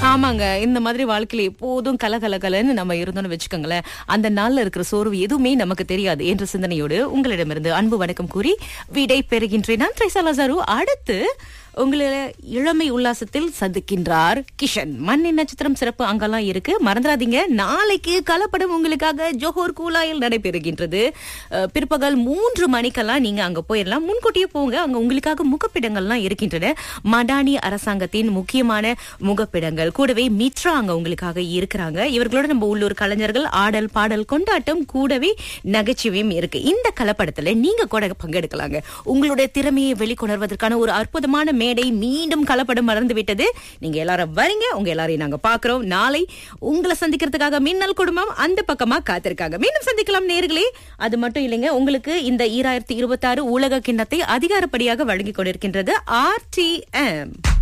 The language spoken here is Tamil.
ஆமாங்க இந்த மாதிரி வாழ்க்கையில எப்போதும் கலகலகலன்னு நம்ம இருந்தோம்னு வச்சுக்கோங்களேன் அந்த நாள்ல இருக்கிற சோர்வு எதுவுமே நமக்கு தெரியாது என்ற சிந்தனையோடு உங்களிடமிருந்து அன்பு வணக்கம் கூறி விடை பெறுகின்றேன் நான் த்ரைசா லசாரு அடுத்து உங்களை இளமை உல்லாசத்தில் சந்திக்கின்றார் கிஷன் மண்ணின் நட்சத்திரம் சிறப்பு அங்கெல்லாம் இருக்கு மறந்துடாதீங்க நாளைக்கு கலப்படம் உங்களுக்காக ஜோஹோர் கூலாயில் நடைபெறுகின்றது அஹ், பிற்பகல் மூன்று மணிக்கெல்லாம் நீங்க அங்க போயிடலாம் முன்கூட்டியே போங்க அங்க உங்களுக்காக முகப்பிடங்கள்லாம் இருக்கின்றன மடானி அரசாங்கத்தின் முக்கியமான முகப்பிடங்கள் கூடவே மித்ரா அங்க உங்களுக்காக இருக்கிறாங்க இவர்களோட நம்ம உள்ளூர் கலைஞர்கள் ஆடல் பாடல் கொண்டாட்டம் கூடவே நகைச்சுவையும் இருக்கு இந்த கலப்படத்துல நீங்க கூட பங்கெடுக்கலாங்க உங்களுடைய திறமையை வெளிக்கொணர்வதற்கான ஒரு அற்புதமான மேடை மீண்டும் கலப்படம் மறந்து விட்டது நீங்க எல்லாரும் வரீங்க உங்க எல்லாரையும் நாங்க பாக்குறோம் நாளை உங்களை சந்திக்கிறதுக்காக மின்னல் குடும்பம் அந்த பக்கமா காத்திருக்காங்க மீண்டும் சந்திக்கலாம் நேர்களே அது மட்டும் இல்லைங்க உங்களுக்கு இந்த ஈராயிரத்தி இருபத்தி ஆறு உலக கிண்ணத்தை அதிகாரப்படியாக வழங்கிக் கொண்டிருக்கின்றது ஆர்டிஎம்